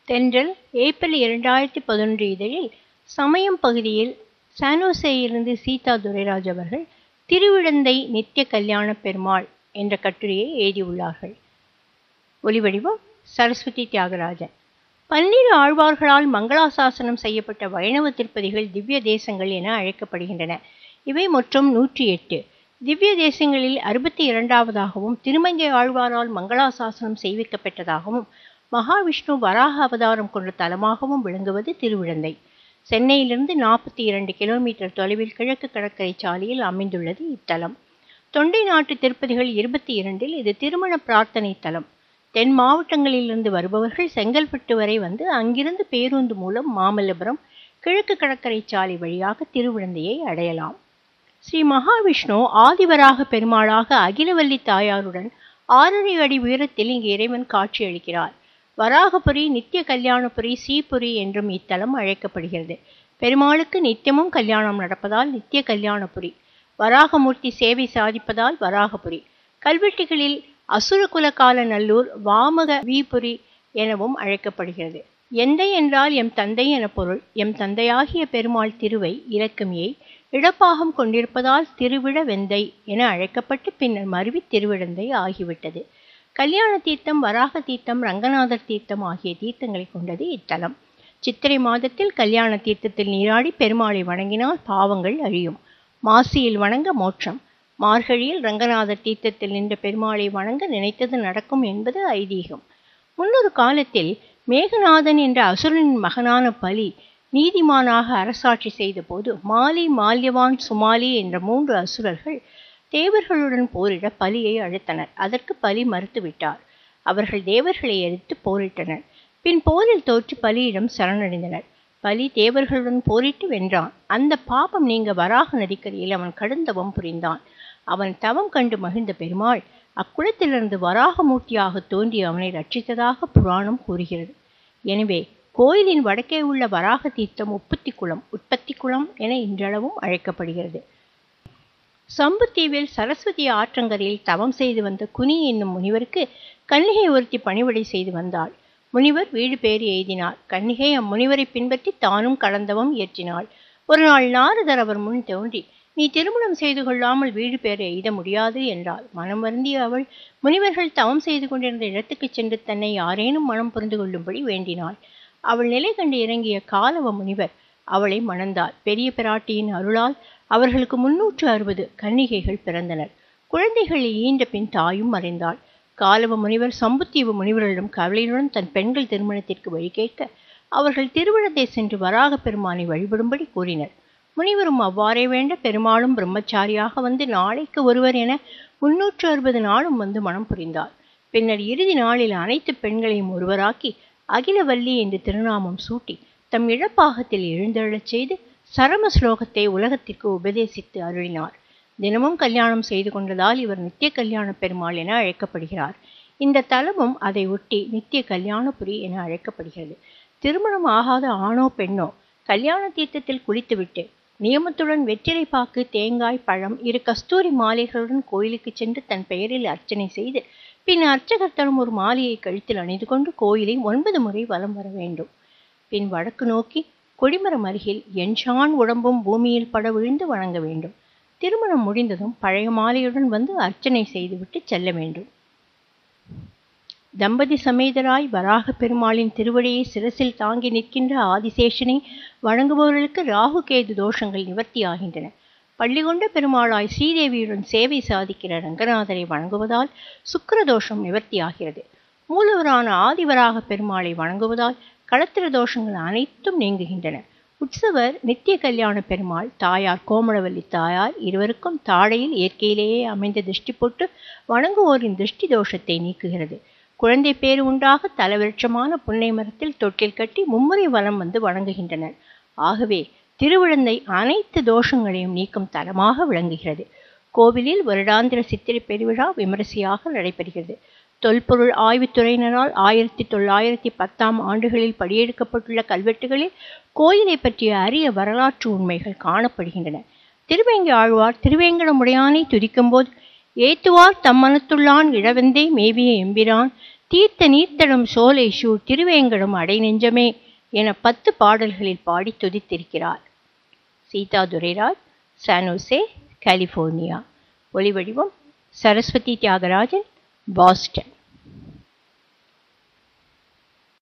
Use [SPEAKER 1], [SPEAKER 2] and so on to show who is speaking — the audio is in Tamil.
[SPEAKER 1] தென்றல் ஏப்ரல் இரண்டாயிரத்தி பதினொன்று இதழில் சமயம் பகுதியில் சானோசேயிலிருந்து சீதா துரைராஜ் அவர்கள் திருவிடந்தை நித்திய கல்யாண பெருமாள் என்ற கட்டுரையை எழுதியுள்ளார்கள் ஒலிவடிவம் சரஸ்வதி தியாகராஜன் பன்னிரு ஆழ்வார்களால் மங்களாசாசனம் செய்யப்பட்ட வைணவ திருப்பதிகள் திவ்ய தேசங்கள் என அழைக்கப்படுகின்றன இவை மொத்தம் நூற்றி எட்டு திவ்ய தேசங்களில் அறுபத்தி இரண்டாவதாகவும் திருமங்கை ஆழ்வாரால் மங்களாசாசனம் செய்விக்கப்பட்டதாகவும் மகாவிஷ்ணு வராக அவதாரம் கொண்ட தலமாகவும் விளங்குவது திருவிழந்தை சென்னையிலிருந்து நாற்பத்தி இரண்டு கிலோமீட்டர் தொலைவில் கிழக்கு கடற்கரை சாலையில் அமைந்துள்ளது இத்தலம் தொண்டை நாட்டு திருப்பதிகள் இருபத்தி இரண்டில் இது திருமண பிரார்த்தனை தலம் தென் மாவட்டங்களிலிருந்து வருபவர்கள் செங்கல்பட்டு வரை வந்து அங்கிருந்து பேருந்து மூலம் மாமல்லபுரம் கிழக்கு கடற்கரை சாலை வழியாக திருவிழந்தையை அடையலாம் ஸ்ரீ மகாவிஷ்ணு ஆதிவராக பெருமாளாக அகிலவல்லி தாயாருடன் ஆறரை அடி உயரத்தில் இங்கு இறைவன் காட்சியளிக்கிறார் வராகபுரி நித்திய கல்யாணபுரி சீபுரி என்றும் இத்தலம் அழைக்கப்படுகிறது பெருமாளுக்கு நித்தியமும் கல்யாணம் நடப்பதால் நித்திய கல்யாணபுரி வராகமூர்த்தி சேவை சாதிப்பதால் வராகபுரி கல்வெட்டுகளில் அசுரகுலகால நல்லூர் வாமக வீபுரி எனவும் அழைக்கப்படுகிறது எந்தை என்றால் எம் தந்தை என பொருள் எம் தந்தையாகிய பெருமாள் திருவை இலக்குமியை இடப்பாகம் கொண்டிருப்பதால் திருவிழ வெந்தை என அழைக்கப்பட்டு பின்னர் மருவி திருவிழந்தை ஆகிவிட்டது கல்யாண தீர்த்தம் வராக தீர்த்தம் ரங்கநாதர் தீர்த்தம் ஆகிய தீர்த்தங்களை கொண்டது இத்தலம் சித்திரை மாதத்தில் கல்யாண தீர்த்தத்தில் நீராடி பெருமாளை வணங்கினால் பாவங்கள் அழியும் மாசியில் வணங்க மோட்சம் மார்கழியில் ரங்கநாதர் தீர்த்தத்தில் நின்ற பெருமாளை வணங்க நினைத்தது நடக்கும் என்பது ஐதீகம் முன்னொரு காலத்தில் மேகநாதன் என்ற அசுரனின் மகனான பலி நீதிமானாக அரசாட்சி செய்தபோது மாலி மால்யவான் சுமாலி என்ற மூன்று அசுரர்கள் தேவர்களுடன் போரிட பலியை அழைத்தனர் அதற்கு பலி மறுத்துவிட்டார் அவர்கள் தேவர்களை எதிர்த்து போரிட்டனர் பின் போரில் தோற்று பலியிடம் சரணடைந்தனர் பலி தேவர்களுடன் போரிட்டு வென்றான் அந்த பாபம் நீங்க வராக நதிக்கரையில் அவன் கடுந்தவம் புரிந்தான் அவன் தவம் கண்டு மகிழ்ந்த பெருமாள் அக்குளத்திலிருந்து வராகமூர்த்தியாக தோன்றி அவனை ரட்சித்ததாக புராணம் கூறுகிறது எனவே கோயிலின் வடக்கே உள்ள வராக தீர்த்தம் உற்பத்தி குளம் உற்பத்தி குளம் என இன்றளவும் அழைக்கப்படுகிறது சம்புத்தீவில் சரஸ்வதி ஆற்றங்கரையில் தவம் செய்து வந்த குனி என்னும் முனிவருக்கு கன்னிகை ஒருத்தி பணிவிடை செய்து வந்தாள் முனிவர் வீடு பேறு எய்தினார் கன்னிகை அம்முனிவரை பின்பற்றி தானும் கடந்தவம் இயற்றினாள் ஒரு நாள் நாரதர் அவர் முன் தோன்றி நீ திருமணம் செய்து கொள்ளாமல் வீடு பேறு எய்த முடியாது என்றாள் மனம் வருந்திய அவள் முனிவர்கள் தவம் செய்து கொண்டிருந்த இடத்துக்கு சென்று தன்னை யாரேனும் மனம் புரிந்து கொள்ளும்படி வேண்டினாள் அவள் நிலை கண்டு இறங்கிய காலவ முனிவர் அவளை மணந்தாள் பெரிய பிராட்டியின் அருளால் அவர்களுக்கு முன்னூற்று அறுபது கன்னிகைகள் பிறந்தனர் குழந்தைகள் ஈன்ற பின் தாயும் மறைந்தாள் காலவ முனிவர் சம்புத்தீவு முனிவர்களிடம் கவலையுடன் தன் பெண்கள் திருமணத்திற்கு வழி கேட்க அவர்கள் திருவிழத்தை சென்று வராக பெருமானை வழிபடும்படி கூறினர் முனிவரும் அவ்வாறே வேண்ட பெருமாளும் பிரம்மச்சாரியாக வந்து நாளைக்கு ஒருவர் என முன்னூற்று அறுபது நாளும் வந்து மனம் புரிந்தார் பின்னர் இறுதி நாளில் அனைத்து பெண்களையும் ஒருவராக்கி அகிலவல்லி என்று திருநாமம் சூட்டி தம் இழப்பாகத்தில் எழுந்தருளச் செய்து சரம ஸ்லோகத்தை உலகத்திற்கு உபதேசித்து அருளினார் தினமும் கல்யாணம் செய்து கொண்டதால் இவர் நித்திய கல்யாண பெருமாள் என அழைக்கப்படுகிறார் இந்த தலமும் அதை ஒட்டி நித்திய கல்யாணபுரி என அழைக்கப்படுகிறது திருமணம் ஆகாத ஆணோ பெண்ணோ கல்யாண தீர்த்தத்தில் குளித்துவிட்டு நியமத்துடன் வெற்றிலை பாக்கு தேங்காய் பழம் இரு கஸ்தூரி மாலைகளுடன் கோயிலுக்கு சென்று தன் பெயரில் அர்ச்சனை செய்து பின் அர்ச்சகர் தரும் ஒரு மாலையை கழுத்தில் அணிந்து கொண்டு கோயிலை ஒன்பது முறை வலம் வர வேண்டும் பின் வடக்கு நோக்கி கொடிமரம் அருகில் என்ஷான் உடம்பும் பூமியில் பட விழுந்து வணங்க வேண்டும் திருமணம் முடிந்ததும் பழைய மாலையுடன் வந்து அர்ச்சனை செய்துவிட்டு செல்ல வேண்டும் தம்பதி சமேதராய் வராக பெருமாளின் திருவடியை சிரசில் தாங்கி நிற்கின்ற ஆதிசேஷனை வணங்குபவர்களுக்கு ராகு கேது தோஷங்கள் நிவர்த்தியாகின்றன பள்ளிகொண்ட பெருமாளாய் ஸ்ரீதேவியுடன் சேவை சாதிக்கிற ரங்கநாதரை வணங்குவதால் சுக்கரதோஷம் நிவர்த்தியாகிறது மூலவரான ஆதிவராக பெருமாளை வணங்குவதால் களத்திர தோஷங்கள் அனைத்தும் நீங்குகின்றன உற்சவர் நித்திய கல்யாண பெருமாள் தாயார் கோமளவல்லி தாயார் இருவருக்கும் தாடையில் இயற்கையிலேயே அமைந்த திருஷ்டி போட்டு வணங்குவோரின் திருஷ்டி தோஷத்தை நீக்குகிறது குழந்தை பேறு உண்டாக தலவிருட்சமான புன்னை மரத்தில் தொட்டில் கட்டி மும்முறை வலம் வந்து வணங்குகின்றனர் ஆகவே திருவிழந்தை அனைத்து தோஷங்களையும் நீக்கும் தலமாக விளங்குகிறது கோவிலில் வருடாந்திர சித்திரை பெருவிழா விமரிசையாக நடைபெறுகிறது தொல்பொருள் ஆய்வுத்துறையினரால் ஆயிரத்தி தொள்ளாயிரத்தி பத்தாம் ஆண்டுகளில் படியெடுக்கப்பட்டுள்ள கல்வெட்டுகளில் கோயிலை பற்றிய அரிய வரலாற்று உண்மைகள் காணப்படுகின்றன திருவேங்கை ஆழ்வார் திருவேங்கடமுடையானை துதிக்கும்போது ஏத்துவார் தம்மனத்துள்ளான் இழவெந்தே மேவிய எம்பிரான் தீர்த்த நீர்த்தடம் சோலை ஷூர் திருவேங்கடம் அடை நெஞ்சமே என பத்து பாடல்களில் பாடி துதித்திருக்கிறார் சீதா துரைராஜ் சானோசே கலிஃபோர்னியா ஒலிவடிவம் சரஸ்வதி தியாகராஜன் பாஸ்டன்